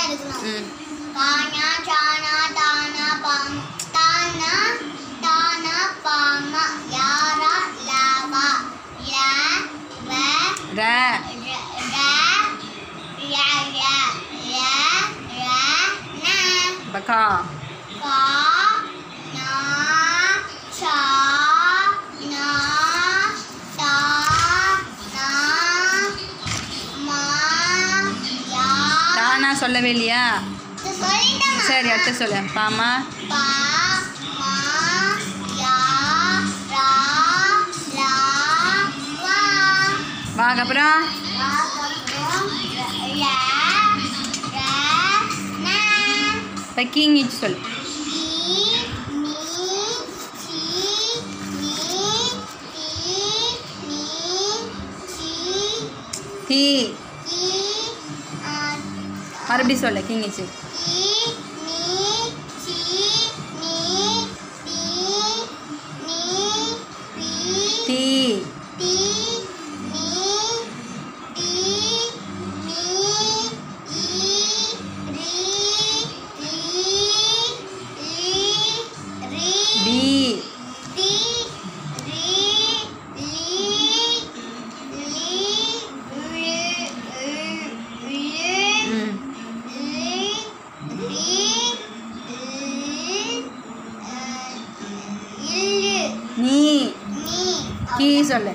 எடுக்கணும் ம் கானா சானா தானா பாம் தானா தானா பாமா யாரா லாவா யா வ ர ர ர யா யா யா ர ந பக்கா கா நா சா நா தா நா மா யா தானா சொல்லவே இல்லையா இது சொல்லிட்டேன் சரி அடுத்து சொல்லு பாமா பா மா யா ரா லா வா வாங்க அப்புறம் அதுக்கப்புறம் ர ர ந இப்போ கீங்கிச்சு சொல்லு கி நீ சி நீ தி நீ சி தீ கி ஆ மறுபடியும் சொல்லு கீங்கிச்சு கி நீ சி நீ தி நீ பி தீ தி நீ தி நீ ஈ ரி லீ லீ ரி பி தி ரி லீ லீ லீ ம் நீ கீ சொல்லு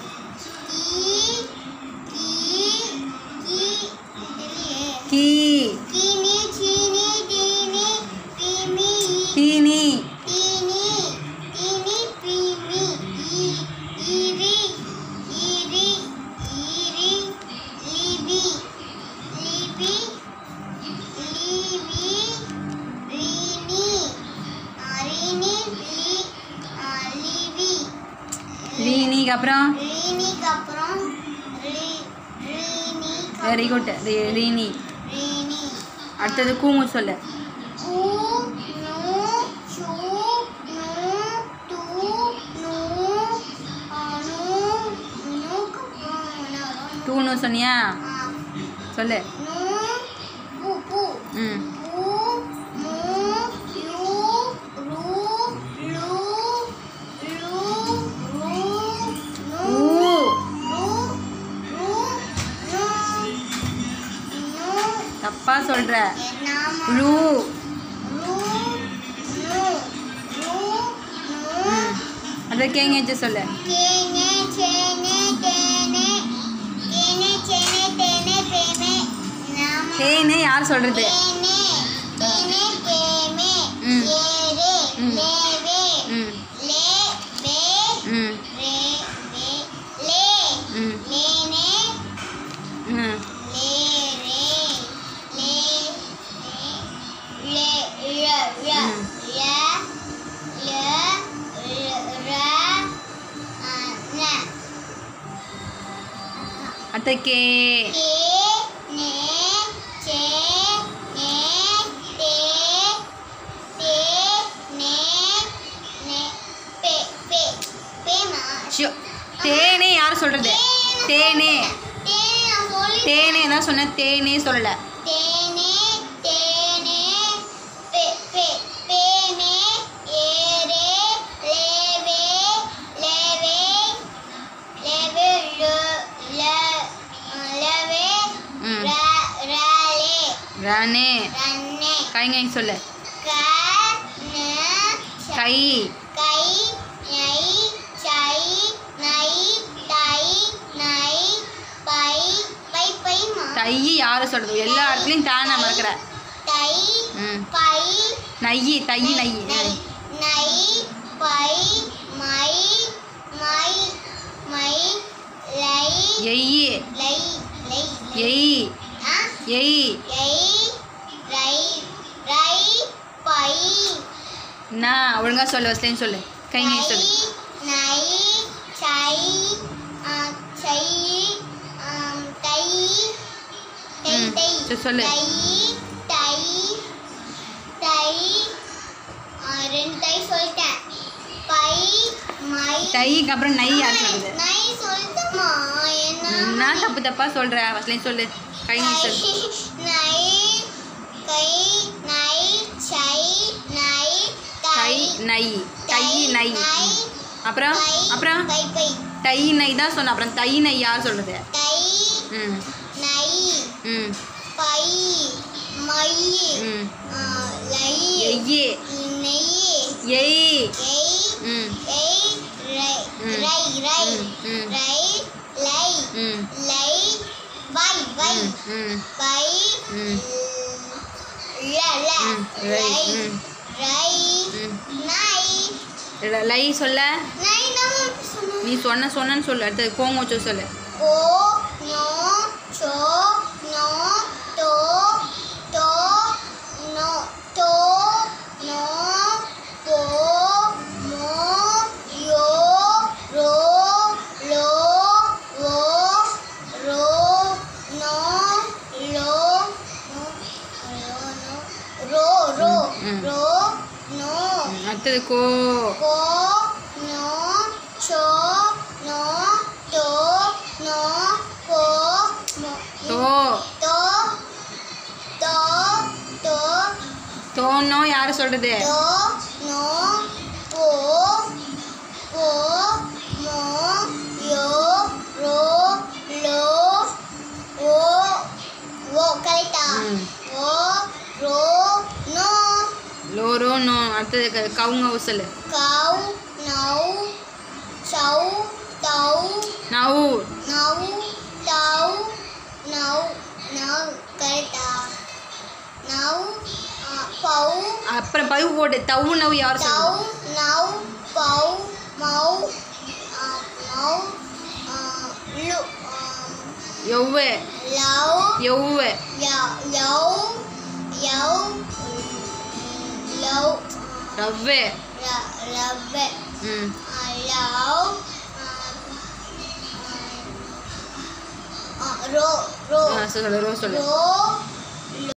கீ தீனி ரீனிக்கு அப்புறம் ரீனிக்கு அப்புறம் ரீ- ரீனிக்கு வெரி குட் ரீனி ரீனி அடுத்தது கூமு சொல்லு கூ நூ சு நூ து நூ ஆ, நூ நூக்கு அப்புறம் என்ன வரும்? டூன்னு சொன்னியா ஆ, சொல்லு நூ பூ பூ ம் பூ மூ யூ ரு லு லு ரு நூ ஊ ரு ரு நூ நூ தப்பா சொல்ற என்னமா லூ ரு நூ ரு நூ ம் அடுத்து கேங்கச்சு சொல்லு கேனே சேனே தேனே கேனே சேனே தேனே பேமே நாம தேனு யார் சொல்றது தேனே தேனே பேமே ம். ஏரே ம். லேவே ம் லே வே ம் ரே வே லே ம் லேனே ம் லே ரே லே லே லே ல ல ம். ல ல ர ஆ, ந அடுத்து கே கே நே சே நே தே தே நே நே பே பே பேமா ஷோ தேனே யார் சொல்றது தேனே தேனே நான் சொல்லி தேனே தான் சொன்ன தேனே சொல்லல தேனே தேனே பே பே பேனே ஏரே லேவே லேவே லேவே ல ல லேவே ம். ர ரலே ரானே ரன்னே கைங்க சொல்லு க ந ச கை கை நை சை நை தை நை பை பை பைமா தை யார் சொல்றது எல்லா இடத்துலையும் தானே மறக்கிற தை ம் பை நையி தை நை நை நை பை மை மை மை லை எய் லை லை எய் ஆ எய் லை ரை ரை பை நான் ஒழுங்கா சொல்லு வசலேன்னு சொல்லு கைங்க சொல்லு நை சை ஆ, சை ஆம், தை தை ம், தை சரி, சொல்லு. தை தை தை ஆ, ரெண்டு தை சொல்லிட்டேன் பை மை தைக்கு அப்புறம் நை யார் சொல்றது நை சொல்லுமா என்ன என்ன தப்பு தப்பா சொல்ற வசலேன்னு சொல்லு கைங்க சொல்லு நை நை தை நை நை அப்புறம் பை அப்புறம் பை பை தை நை தான் சொன்ன அப்புறம் தை நை யார் சொல்றது தை ம் நை ம் பை மை ம் ஆ, லை எய்யே நெய் எய் எய் ம் எய் ரை ம். ரை ரை ம், ம். ரை லை ம் லை வை வை ம் ம் வை ம். ல ல ம், ரை, ரை ம். ரை ம் நை ல- லை சொல்ல நை நம்ம எப்படி சொன்னோம் நீ சொன்ன சொன்னன்னு சொல்லு அடுத்தது கோங்கோச்சோ சொல்லு கோ நோ சோ நோ தோ தோ நோ தோ நோ போ மோ யோ ரோ லோ ஓ ரோ நோ லோ நோ ரோ ரோ ம், ம். ரோ நோ ம், அடுத்தது கோ கோ நோ சோ நோ தோ நோ கோ மோ தோ தோ தோ தோ தோனோ யார் சொல்றது தோ நோ போ போ மோ யோ ரோ லோ ஓ ஓ கரெக்டா ம். ஓ ரோ நோ லோரோ நோ அடுத்தது க- கவுங்க சொல்லு கவ் நௌ சௌ தௌ நவு நௌ தௌ நௌ நௌ கரெக்டா நௌ ஆ, பௌ அப்புறம் பவு போடு தவு நவு யார் தௌ சொல்றது நௌ பௌ மௌ ஆ, மௌ ஆ, லு ஆ, எவ்வு லவ் எவ்வு யௌ யௌ யௌ லவ் ரவ்வு ரப்ப ம் லவ் ரோ ரோ ஆ, சொல்லு ரோ சொல்லு ரோ